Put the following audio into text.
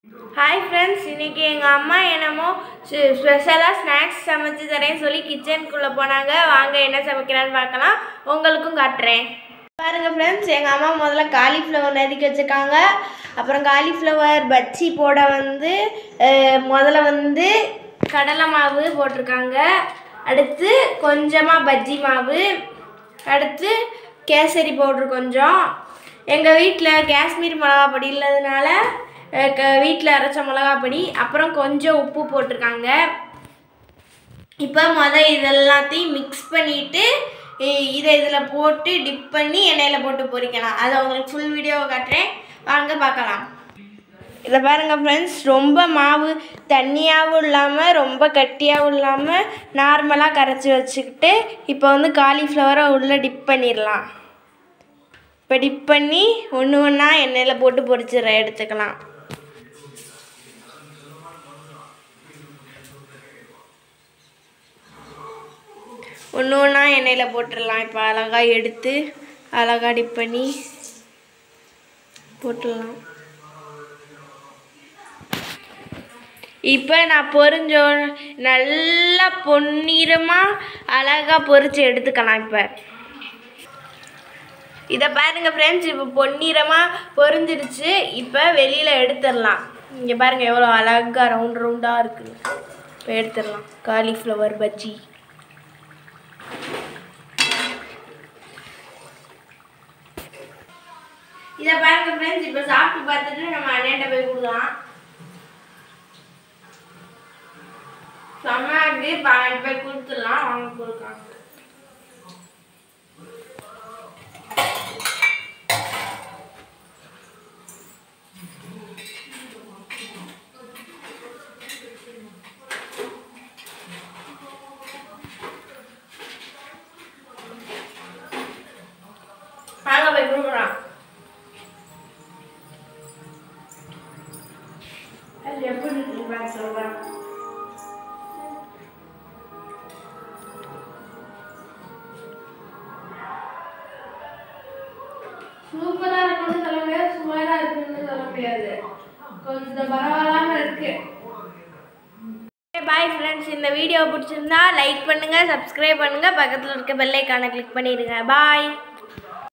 hi friends இன்னைக்கு எங்கள் அம்மா என்னமோ ஸ்பெஷலாக ஸ்நாக்ஸ் சமைச்சு தரேன்னு சொல்லி கிச்சனுக்குள்ளே போனாங்க வாங்க என்ன சமைக்கிறான்னு பார்க்கலாம் உங்களுக்கும் காட்டுறேன் பாருங்கள் ஃப்ரெண்ட்ஸ் எங்கள் அம்மா முதல்ல காலிஃப்ளவர் நறுக்கி வச்சுருக்காங்க அப்புறம் காலிஃப்ளவர் பஜ்ஜி போட வந்து அஹ், முதல்ல வந்து கடலை மாவு போட்டிருக்காங்க அடுத்து கொஞ்சமாக பஜ்ஜி மாவு அடுத்து கேசரி பவுட்ரு கொஞ்சம் எங்கள் வீட்டில் காஷ்மீர் மிளகா பொடி இல்லாதனால வீட்டில் அரைச்ச மிளகா பொடி அப்புறம் கொஞ்சம் உப்பு போட்டிருக்காங்க இப்போ மொதல் இதெல்லாத்தையும் மிக்ஸ் பண்ணிவிட்டு இதை இதில் போட்டு டிப் பண்ணி எண்ணெயில் போட்டு பொரிக்கலாம் அதை உங்களுக்கு ஃபுல் வீடியோவை காட்டுறேன் வாங்க பார்க்கலாம் இதை பாருங்கள் ஃப்ரெண்ட்ஸ் ரொம்ப மாவு தண்ணியாகவும் இல்லாமல் ரொம்ப கட்டியாகவும் இல்லாமல் நார்மலாக கரைச்சி வச்சுக்கிட்டு இப்போ வந்து காலிஃப்ளவரை உள்ளே டிப் பண்ணிடலாம் இப்போ டிப் பண்ணி ஒன்று ஒன்றா எண்ணெயில் போட்டு பொரிச்சிட எடுத்துக்கலாம் ஒன்று ஒன்றா எண்ணெயில் போட்டுடலாம் இப்போ அழகாக எடுத்து அழகாக டிப் பண்ணி போட்டுடலாம் இப்போ நான் பொரிஞ்சோ நல்லா பொன்னிறமாக அழகாக பொரிச்சு எடுத்துக்கலாம் இப்போ இதை பாருங்கள் ஃப்ரெண்ட்ஸ் இப்போ பொன்னிறமாக பொரிஞ்சிருச்சு இப்போ வெளியில் எடுத்துடலாம் இங்கே பாருங்கள் எவ்வளோ அழகாக ரவுண்ட் ரவுண்டாக இருக்குது இப்போ எடுத்துடலாம் காலிஃப்ளவர் பஜ்ஜி இதை பாருங்க ஃப்ரெண்ட்ஸ் இப்போ சாப்பிட்டு பார்த்துட்டு நம்ம அண்ணன்ட்ட போய் கொடுக்கலாம் செம்ம இருக்கு பாட்டு போய் கொடுத்துடலாம் வாங்க கொடுக்கலாம் வாங்க போய் கொடுக்கலாம் அது எப்படி இருக்குன்னு சொல்றேன் சூப்பரா இருக்குன்னு சொல்ல முடியாது சுமாரா இருக்குன்னு சொல்ல முடியாது கொஞ்சம் பரவாயில்லாம இருக்கு பாய் ஃப்ரெண்ட்ஸ் இந்த வீடியோ பிடிச்சிருந்தா லைக் பண்ணுங்க சப்ஸ்கிரைப் பண்ணுங்க பக்கத்தில் இருக்க பெல் ஐக்கானை கிளிக் பண்ணிடுங்க பாய்